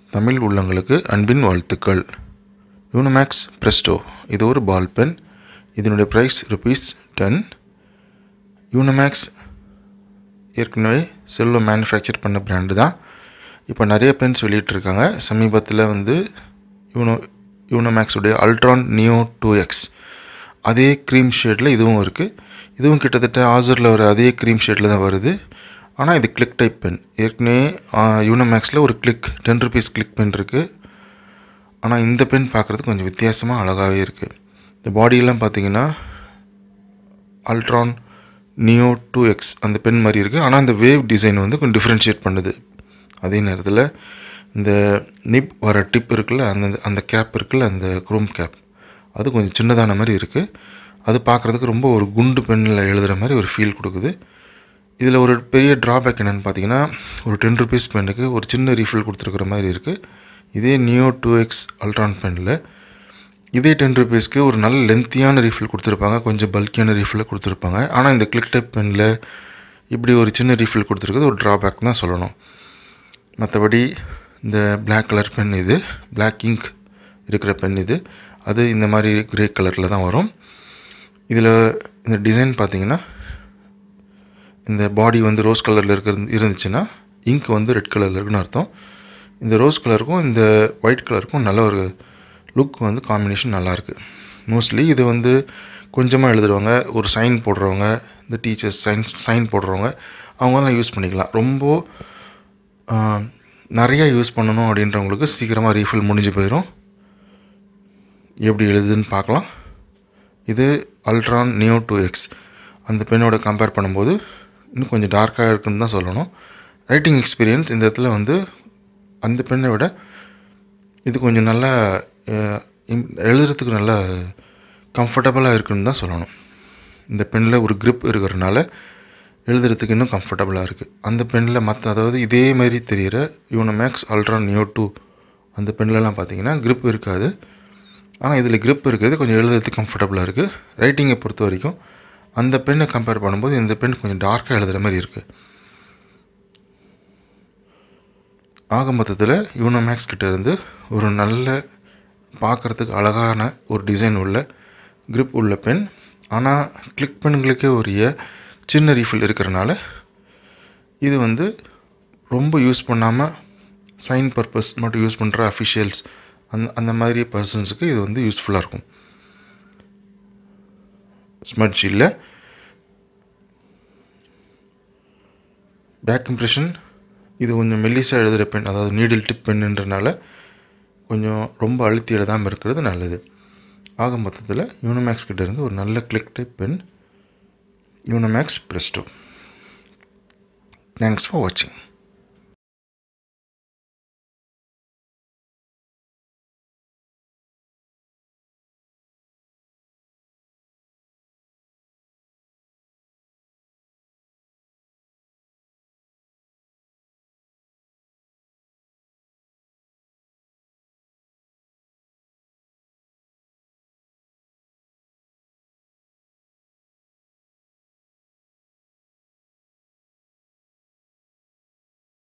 தமிழ் உள்ளங்களுக்கு அன்பின் வாழ்த்துக்கள் யூனமேக்ஸ் ப்ரெஸ்டோ இது ஒரு பால் பென் இதனுடைய ப்ரைஸ் ருபீஸ் டென் யூனமேக்ஸ் ஏற்கனவே செல்லோ மேனுஃபேக்சர் பண்ண பிராண்டு தான் இப்போ நிறைய பென்ஸ் வெளியிட்ருக்காங்க சமீபத்தில் வந்து யூனோ யூனோமேக்ஸுடைய அல்ட்ரான் நியோ டூ எக்ஸ் அதே க்ரீம் ஷேடில் இதுவும் இருக்குது இதுவும் கிட்டத்தட்ட ஆசரில் வர அதே க்ரீம் ஷேடில் தான் வருது ஆனால் இது கிளிக் டைப் பென் ஏற்கனவே யூனோமேக்ஸில் ஒரு click ten rupees click pen இருக்குது ஆனால் இந்த பென் பார்க்குறதுக்கு கொஞ்சம் வித்தியாசமாக அழகாகவே இருக்குது இந்த பாடியெல்லாம் பார்த்தீங்கன்னா அல்ட்ரான் நியோ டூ எக்ஸ் அந்த பென் மாதிரி இருக்குது ஆனால் அந்த வேவ் டிசைன் வந்து கொஞ்சம் டிஃப்ரென்ஷியேட் பண்ணுது அதே நேரத்தில் இந்த நிப் வர டிப் இருக்குல்ல அந்த அந்த கேப் இருக்குல்ல அந்த குரோம் கேப் அது கொஞ்சம் சின்னதான மாதிரி இருக்குது அது பார்க்குறதுக்கு ரொம்ப ஒரு குண்டு பெண்ணில் எழுதுகிற மாதிரி ஒரு ஃபீல் கொடுக்குது இதில் ஒரு பெரிய ட்ராபேக் என்னென்னு பார்த்தீங்கன்னா ஒரு டென் ருபீஸ் பென்னுக்கு ஒரு சின்ன ரீஃபில் கொடுத்துருக்குற மாதிரி இருக்குது இதே நியோ டூ எக்ஸ் அல்ட்ரான் பெனில் இதே டென் ருபீஸ்க்கு ஒரு நல்ல லென்த்தியான ரீஃபில் கொடுத்துருப்பாங்க கொஞ்சம் பல்கியான ரீஃபில் கொடுத்துருப்பாங்க ஆனால் இந்த கிளிக் டைப் பெனில் இப்படி ஒரு சின்ன ரீஃபில் கொடுத்துருக்குது ஒரு ட்ராபேக் தான் சொல்லணும் மற்றபடி இந்த பிளாக் கலர் பென் இது பிளாக் இங்க் இருக்கிற பென் இது அது இந்த மாதிரி கிரே கலரில் தான் வரும் இதில் இந்த டிசைன் பார்த்திங்கன்னா இந்த பாடி வந்து ரோஸ் கலரில் இருக்கிற இருந்துச்சுன்னா இங்க் வந்து ரெட் கலரில் இருக்குன்னு அர்த்தம் இந்த ரோஸ் கலருக்கும் இந்த ஒயிட் கலருக்கும் நல்ல ஒரு லுக் வந்து காம்பினேஷன் நல்லாயிருக்கு மோஸ்ட்லி இது வந்து கொஞ்சமாக எழுதுறவங்க ஒரு சைன் போடுறவங்க இந்த டீச்சர்ஸ் சைன் சைன் போடுறவங்க அவங்களாம் யூஸ் பண்ணிக்கலாம் ரொம்ப நிறையா யூஸ் பண்ணணும் அப்படின்றவங்களுக்கு சீக்கிரமாக ரீஃபில் முடிஞ்சு போயிடும் எப்படி எழுதுன்னு பார்க்கலாம் இது அல்ட்ரான் நியோ டூ எக்ஸ் அந்த பெண்ணோட கம்பேர் பண்ணும்போது இன்னும் கொஞ்சம் டார்க்காக இருக்குன்னு தான் சொல்லணும் ரைட்டிங் எக்ஸ்பீரியன்ஸ் இந்த இடத்துல வந்து அந்த பெண்ணை விட இது கொஞ்சம் நல்லா எழுதுறதுக்கு நல்லா கம்ஃபர்டபுளாக இருக்குன்னு தான் சொல்லணும் இந்த பெண்ணில் ஒரு க்ரிப் இருக்கிறனால எழுதுறதுக்கு இன்னும் கம்ஃபர்டபுளாக இருக்குது அந்த பெண்ணில் மற்ற அதாவது இதே மாதிரி தெரிகிற யூனமேக்ஸ் அல்ட்ரா நியோ டூ அந்த பெண்லலாம் பார்த்தீங்கன்னா க்ரிப் இருக்காது ஆனால் இதில் க்ரிப் இருக்கிறது கொஞ்சம் எழுதுறதுக்கு கம்ஃபர்டபுளாக இருக்குது ரைட்டிங்கை பொறுத்த வரைக்கும் அந்த பெண்ணை கம்பேர் பண்ணும்போது இந்த பெண் கொஞ்சம் டார்க்காக எழுதுகிற மாதிரி இருக்குது ஆக மொத்தத்தில் யூனோமேக்ஸ் கிட்ட இருந்து ஒரு நல்ல பார்க்குறதுக்கு அழகான ஒரு டிசைன் உள்ள க்ரிப் உள்ள பென் ஆனால் கிளிக் பெண்களுக்கே உரிய சின்ன ரீஃபில் இருக்கிறனால இது வந்து ரொம்ப யூஸ் பண்ணாமல் சைன் பர்பஸ் மட்டும் யூஸ் பண்ணுற அஃபிஷியல்ஸ் அந்த அந்த மாதிரி பர்சன்ஸுக்கு இது வந்து யூஸ்ஃபுல்லாக இருக்கும் ஸ்மட்ச் இல்லை பேக் இம்ப்ரெஷன் இது கொஞ்சம் மெல்லிசாக எழுதுகிற பென் அதாவது நீடில் டிப் பென்ன்றனால கொஞ்சம் ரொம்ப அழுத்தி எழுதாமல் இருக்கிறது நல்லது ஆக மொத்தத்தில் யூனோமேக்ஸ் கிட்டேருந்து ஒரு நல்ல click type pen Unomax Presto thanks for வாட்சிங்